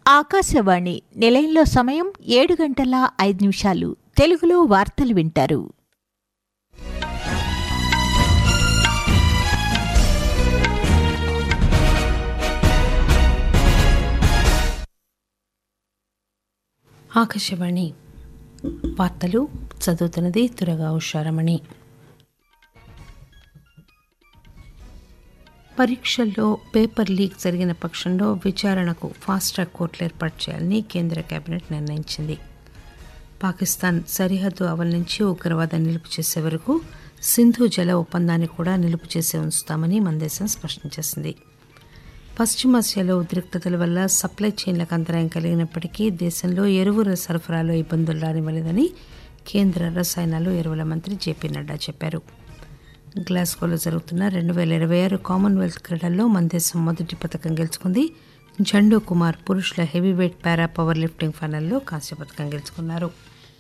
ఆకాశవాణి నిలయంలో సమయం ఏడు గంటల ఐదు నిమిషాలు తెలుగులో వార్తలు వింటారు ఆకాశవాణి వార్తలు చదువుతున్నది తురగా ఉషారమణి పరీక్షల్లో పేపర్ లీక్ జరిగిన పక్షంలో విచారణకు ఫాస్ట్ ట్రాక్ కోర్టులు ఏర్పాటు చేయాలని కేంద్ర కేబినెట్ నిర్ణయించింది పాకిస్తాన్ సరిహద్దు అవల్ నుంచి ఉగ్రవాదాన్ని నిలుపు చేసే వరకు సింధు జల ఒప్పందాన్ని కూడా నిలుపు చేసే ఉంచుతామని మన దేశం స్పష్టం చేసింది పశ్చిమాసియాలో ఉద్రిక్తతల వల్ల సప్లై చైన్లకు అంతరాయం కలిగినప్పటికీ దేశంలో ఎరువుల సరఫరాలో ఇబ్బందులు రానివ్వలేదని కేంద్ర రసాయనాలు ఎరువుల మంత్రి జేపీ నడ్డా చెప్పారు గ్లాస్గోలో జరుగుతున్న రెండు వేల ఇరవై ఆరు కామన్వెల్త్ క్రీడల్లో మన దేశం మొదటి పథకం గెలుచుకుంది జండూ కుమార్ పురుషుల హెవీవెయిట్ పారా పవర్ లిఫ్టింగ్ ఫైనల్లో కాంస్య పథకం గెలుచుకున్నారు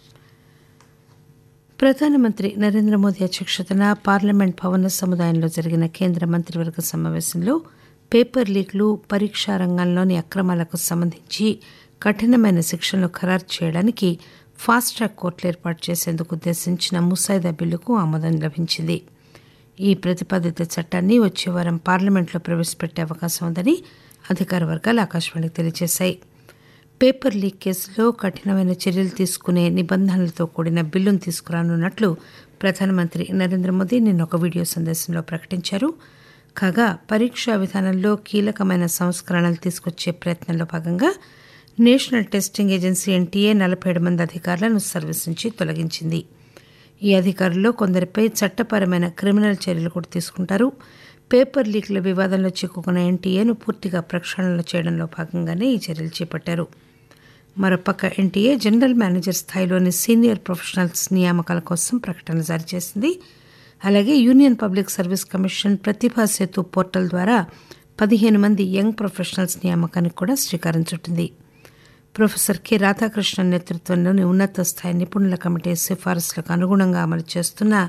ప్రధానమంత్రి నరేంద్ర మోదీ అధ్యక్షతన పార్లమెంట్ భవన సముదాయంలో జరిగిన కేంద్ర మంత్రివర్గ సమావేశంలో పేపర్ లీక్లు పరీక్షా రంగంలోని అక్రమాలకు సంబంధించి కఠినమైన శిక్షలను ఖరారు చేయడానికి ఫాస్ట్ ట్రాక్ కోర్టులు ఏర్పాటు చేసేందుకు ఉద్దేశించిన ముసాయిదా బిల్లుకు ఆమోదం లభించింది ఈ ప్రతిపాదిత చట్టాన్ని వచ్చే వారం పార్లమెంట్లో ప్రవేశపెట్టే అవకాశం ఉందని అధికార వర్గాలు ఆకాశవాణికి తెలియజేశాయి పేపర్ లీక్ కేసులో కఠినమైన చర్యలు తీసుకునే నిబంధనలతో కూడిన బిల్లును తీసుకురానున్నట్లు ప్రధానమంత్రి నరేంద్ర మోదీ నిన్న ఒక వీడియో సందేశంలో ప్రకటించారు కాగా పరీక్షా విధానంలో కీలకమైన సంస్కరణలు తీసుకొచ్చే ప్రయత్నంలో భాగంగా నేషనల్ టెస్టింగ్ ఏజెన్సీ ఎన్టీఏ నలభై ఏడు మంది అధికారులను సర్వీస్ నుంచి తొలగించింది ఈ అధికారుల్లో కొందరిపై చట్టపరమైన క్రిమినల్ చర్యలు కూడా తీసుకుంటారు పేపర్ లీక్ల వివాదంలో చిక్కుకున్న ఎన్టీఏను పూర్తిగా ప్రక్షాళన చేయడంలో భాగంగానే ఈ చర్యలు చేపట్టారు మరోపక్క ఎన్టీఏ జనరల్ మేనేజర్ స్థాయిలోని సీనియర్ ప్రొఫెషనల్స్ నియామకాల కోసం ప్రకటన జారీ చేసింది అలాగే Union Public Service Commission Pratibha Setu portal ద్వారా పదిహేను మంది యంగ్ ప్రొఫెషనల్స్ నియామకానికి కూడా శ్రీకారం చుట్టింది ప్రొఫెసర్ కె రాధాకృష్ణన్ నేతృత్వంలోని ఉన్నత స్థాయి నిపుణుల కమిటీ సిఫారసులకు అనుగుణంగా అమలు చేస్తున్న